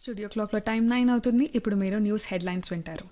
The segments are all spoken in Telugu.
స్టూడియో క్లాక్లో టైం నైన్ అవుతుంది ఇప్పుడు మీరు న్యూస్ హెడ్లైన్స్ వింటారు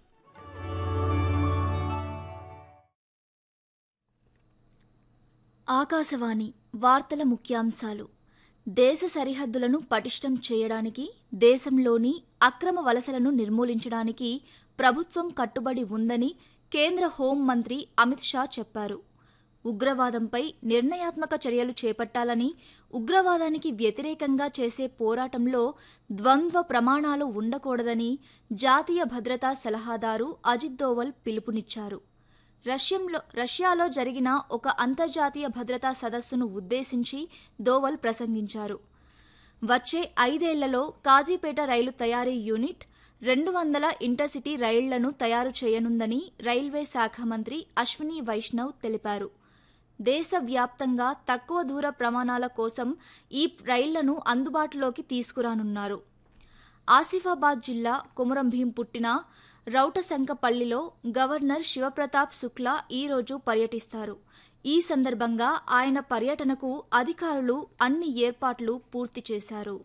ఆకాశవాణి వార్తల ముఖ్యాంశాలు దేశ సరిహద్దులను పటిష్టం చేయడానికి దేశంలోని అక్రమ వలసలను నిర్మూలించడానికి ప్రభుత్వం కట్టుబడి ఉందని కేంద్ర హోం మంత్రి అమిత్ షా చెప్పారు ఉగ్రవాదంపై నిర్ణయాత్మక చర్యలు చేపట్టాలని ఉగ్రవాదానికి వ్యతిరేకంగా చేసే పోరాటంలో ద్వంద్వ ప్రమాణాలు ఉండకూడదని జాతీయ భద్రతా సలహాదారు అజిత్ దోవల్ పిలుపునిచ్చారు రష్యంలో రష్యాలో జరిగిన ఒక అంతర్జాతీయ భద్రతా సదస్సును ఉద్దేశించి దోవల్ ప్రసంగించారు వచ్చే ఐదేళ్లలో కాజీపేట రైలు తయారీ యూనిట్ రెండు వందల ఇంటర్సిటీ రైళ్లను తయారు చేయనుందని రైల్వే శాఖ మంత్రి అశ్విని వైష్ణవ్ తెలిపారు దేశవ్యాప్తంగా తక్కువ దూర ప్రమాణాల కోసం ఈ రైళ్లను అందుబాటులోకి తీసుకురానున్నారు ఆసిఫాబాద్ జిల్లా కుమరంభీం పుట్టిన రౌటశంకపల్లిలో గవర్నర్ శివప్రతాప్ శుక్లా ఈరోజు పర్యటిస్తారు ఈ సందర్భంగా ఆయన పర్యటనకు అధికారులు అన్ని ఏర్పాట్లు పూర్తి చేశారు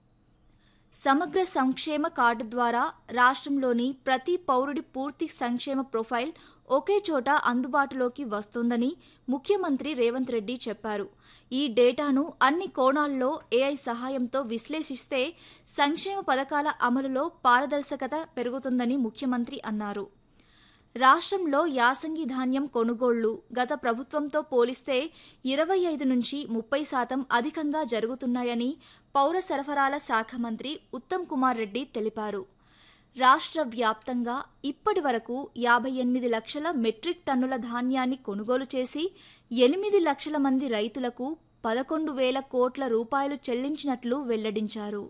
సమగ్ర సంక్షేమ కార్డు ద్వారా రాష్ట్రంలోని ప్రతి పౌరుడి పూర్తి సంక్షేమ ప్రొఫైల్ ఒకే చోట అందుబాటులోకి వస్తోందని ముఖ్యమంత్రి రేవంత్ రెడ్డి చెప్పారు ఈ డేటాను అన్ని కోణాల్లో ఏఐ సహాయంతో విశ్లేషిస్తే సంక్షేమ పథకాల అమలులో పారదర్శకత పెరుగుతుందని ముఖ్యమంత్రి అన్నారు రాష్ట్రంలో యాసంగి ధాన్యం కొనుగోళ్లు గత ప్రభుత్వంతో పోలిస్తే ఇరవై ఐదు నుంచి ముప్పై శాతం అధికంగా జరుగుతున్నాయని పౌర సరఫరాల శాఖ మంత్రి ఉత్తమ్ కుమార్ రెడ్డి తెలిపారు రాష్ట్ర వ్యాప్తంగా ఇప్పటి వరకు యాభై ఎనిమిది లక్షల మెట్రిక్ టన్నుల ధాన్యాన్ని కొనుగోలు చేసి ఎనిమిది లక్షల మంది రైతులకు పదకొండు వేల కోట్ల రూపాయలు చెల్లించినట్లు వెల్లడించారు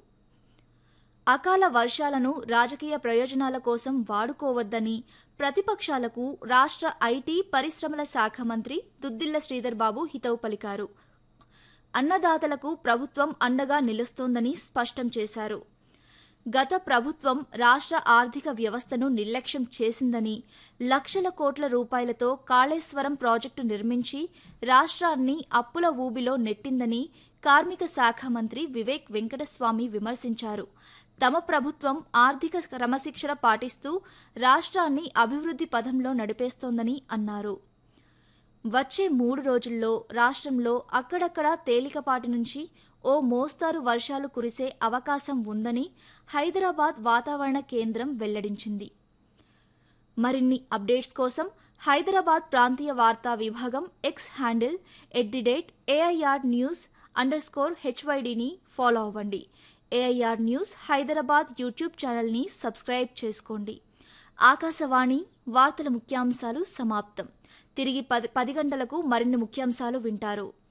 అకాల వర్షాలను రాజకీయ ప్రయోజనాల కోసం వాడుకోవద్దని ప్రతిపక్షాలకు రాష్ట్ర ఐటీ పరిశ్రమల శాఖ మంత్రి దుద్దిల్ల శ్రీధర్ బాబు హితవు పలికారు అన్నదాతలకు ప్రభుత్వం అండగా నిలుస్తోందని స్పష్టం చేశారు గత ప్రభుత్వం రాష్ట్ర ఆర్థిక వ్యవస్థను నిర్లక్ష్యం చేసిందని లక్షల కోట్ల రూపాయలతో కాళేశ్వరం ప్రాజెక్టు నిర్మించి రాష్ట్రాన్ని అప్పుల ఊబిలో నెట్టిందని కార్మిక శాఖ మంత్రి వివేక్ వెంకటస్వామి విమర్శించారు తమ ప్రభుత్వం ఆర్థిక క్రమశిక్షణ పాటిస్తూ రాష్ట్రాన్ని అభివృద్ధి పథంలో నడిపేస్తోందని అన్నారు వచ్చే మూడు రోజుల్లో రాష్ట్రంలో అక్కడక్కడ తేలికపాటి నుంచి ఓ మోస్తారు వర్షాలు కురిసే అవకాశం ఉందని హైదరాబాద్ వాతావరణ కేంద్రం వెల్లడించింది మరిన్ని అప్డేట్స్ కోసం హైదరాబాద్ ప్రాంతీయ వార్తా విభాగం X handle at the rate AIR news underscore హెచ్వైడిని ఫాలో అవ్వండి ఏఐఆర్ న్యూస్ హైదరాబాద్ యూట్యూబ్ ఛానల్ని సబ్స్క్రైబ్ చేసుకోండి ఆకాశవాణి వార్తల ముఖ్యాంశాలు సమాప్తం తిరిగి పది పది గంటలకు మరిన్ని ముఖ్యాంశాలు వింటారు